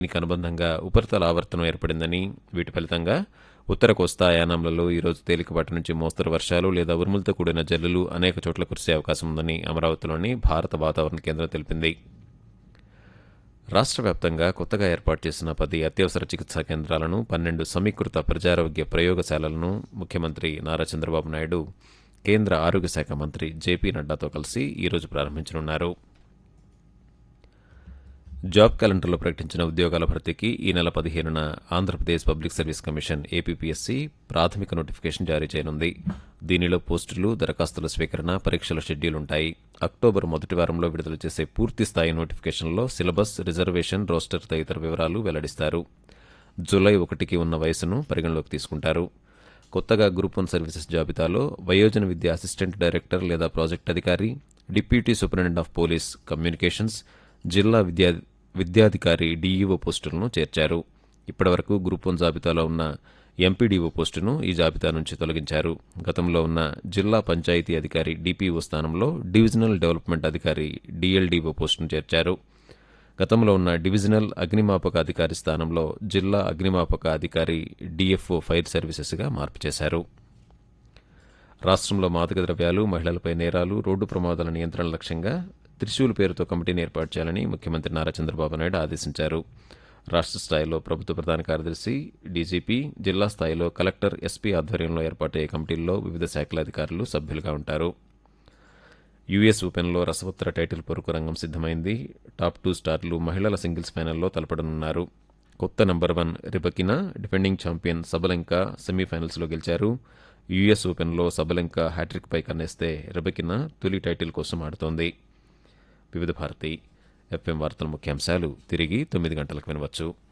దీనికి అనుబంధంగా ఉపరితల ఆవర్తనం ఏర్పడిందని వీటి ఫలితంగా ఉత్తర కోస్తా యానాంలలో ఈరోజు తేలికపాటి నుంచి మోస్తరు వర్షాలు లేదా ఉరుములతో కూడిన జల్లులు అనేక చోట్ల కురిసే అవకాశం ఉందని అమరావతిలోని భారత వాతావరణ కేంద్రం తెలిపింది రాష్ట్ర వ్యాప్తంగా కొత్తగా ఏర్పాటు చేసిన పది అత్యవసర చికిత్సా కేంద్రాలను పన్నెండు సమీకృత ప్రజారోగ్య ప్రయోగశాలలను ముఖ్యమంత్రి నారా చంద్రబాబు నాయుడు కేంద్ర ఆరోగ్య శాఖ మంత్రి జేపీ నడ్డాతో కలిసి ఈరోజు ప్రారంభించనున్నారు జాబ్ క్యాలెండర్లో ప్రకటించిన ఉద్యోగాల భర్తీకి ఈ నెల పదిహేనున Andhra Pradesh public service commission APPSC ప్రాథమిక నోటిఫికేషన్ జారీ చేయనుంది దీనిలో పోస్టులు దరఖాస్తుల స్వీకరణ పరీక్షల షెడ్యూల్ ఉంటాయి అక్టోబర్ మొదటి వారంలో విడుదల చేసే పూర్తి స్థాయి నోటిఫికేషన్లో సిలబస్ రిజర్వేషన్ రోస్టర్ తదితర వివరాలు వెల్లడిస్తారు జూలై ఒకటికి ఉన్న వయసును పరిగణలోకి తీసుకుంటారు కొత్తగా గ్రూప్ వన్ సర్వీసెస్ జాబితాలో వయోజన విద్య అసిస్టెంట్ డైరెక్టర్ లేదా ప్రాజెక్ట్ అధికారి deputy superintendent of police communications జిల్లా విద్యా విద్యాధికారి డీఈఓ పోస్టులను చేర్చారు ఇప్పటివరకు గ్రూప్ వన్ జాబితాలో ఉన్న ఎంపీడీఓ పోస్టును ఈ జాబితా నుంచి తొలగించారు గతంలో ఉన్న జిల్లా పంచాయతీ అధికారి డిపిఓ స్థానంలో డివిజనల్ డెవలప్మెంట్ అధికారి డిఎల్డీఓ పోస్టును చేర్చారు గతంలో ఉన్న డివిజనల్ అగ్నిమాపక అధికారి స్థానంలో జిల్లా అగ్నిమాపక అధికారి డిఎఫ్ఓ ఫైర్ సర్వీసెస్గా మార్పు చేశారు రాష్ట్రంలో మాదక ద్రవ్యాలు మహిళలపై నేరాలు రోడ్డు ప్రమాదాల నియంత్రణ లక్ష్యంగా త్రిశూల్ పేరుతో కమిటీని ఏర్పాటు చేయాలని ముఖ్యమంత్రి నారా చంద్రబాబు నాయుడు ఆదేశించారు రాష్ట్ర స్థాయిలో ప్రభుత్వ ప్రధాన కార్యదర్శి డీజీపీ జిల్లా స్థాయిలో కలెక్టర్ ఎస్పీ ఆధ్వర్యంలో ఏర్పాటయ్యే కమిటీల్లో వివిధ శాఖల అధికారులు సభ్యులుగా ఉంటారు యుఎస్ ఓపెన్లో రసవత్తర టైటిల్ పొరుకు రంగం సిద్ధమైంది టాప్ టూ స్టార్లు మహిళల సింగిల్స్ ఫైనల్లో తలపడనున్నారు కొత్త number one Rybakina defending champion Sabalenka సెమీఫైనల్స్లో గెలిచారు యుఎస్ ఓపెన్లో సబలంక హ్యాట్రిక్ పై కన్నేస్తే రిబకినా తొలి టైటిల్ కోసం ఆడుతోంది వివిధ భారతి ఎఫ్ఎం వార్తల ముఖ్యాంశాలు తిరిగి తొమ్మిది గంటలకు వినవచ్చు